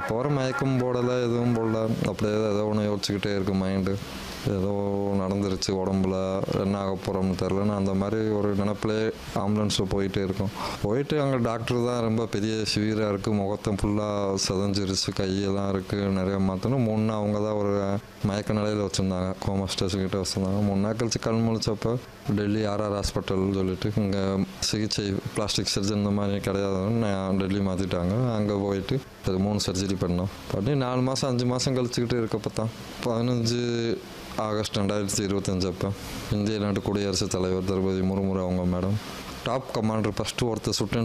அப்போ வர மயக்கம் போடலை எதுவும் போடல அப்படியே ஏதோ ஒன்று யோசிச்சுக்கிட்டே இருக்கு மைண்டு ஏதோ நடந்துருச்சு உடம்புல என்ன ஆக போகிறோம்னு தெரிலன்னு அந்த மாதிரி ஒரு நினப்பிலே ஆம்புலன்ஸில் போயிட்டே இருக்கோம் போயிட்டு அங்கே டாக்டர் தான் ரொம்ப பெரிய சிவியராக இருக்குது முகத்தை ஃபுல்லாக செதஞ்சிருச்சு கையெல்லாம் இருக்குது நிறைய மாற்றணும் மூணு நாள் அவங்க தான் ஒரு மயக்க நிலையில் வச்சுருந்தாங்க கோமா ஸ்டேஷன் கிட்ட வச்சுருந்தாங்க மூணு நாள் கழிச்சு கண் முழிச்சப்போ டெல்லி ஆர்ஆர் ஹாஸ்பிட்டல்னு சொல்லிட்டு இங்கே சிகிச்சை பிளாஸ்டிக் சர்ஜன் இந்த மாதிரி கிடையாதுன்னு நான் டெல்லி மாற்றிட்டாங்க அங்கே போயிட்டு அது மூணு சர்ஜரி பண்ணோம் பண்ணி நாலு மாதம் அஞ்சு மாதம் கழிச்சுக்கிட்டு இருக்கப்போ தான் பதினஞ்சு ஆகஸ்ட் ரெண்டாயிரத்தி இருபத்தஞ்சு அப்போ இந்திய நாட்டு குடியரசுத் தலைவர் திரௌபதி முர்மு அவங்க மேடம் டாப் கமாண்டர் ஃபஸ்ட்டு ஒருத்தர் சுட்டு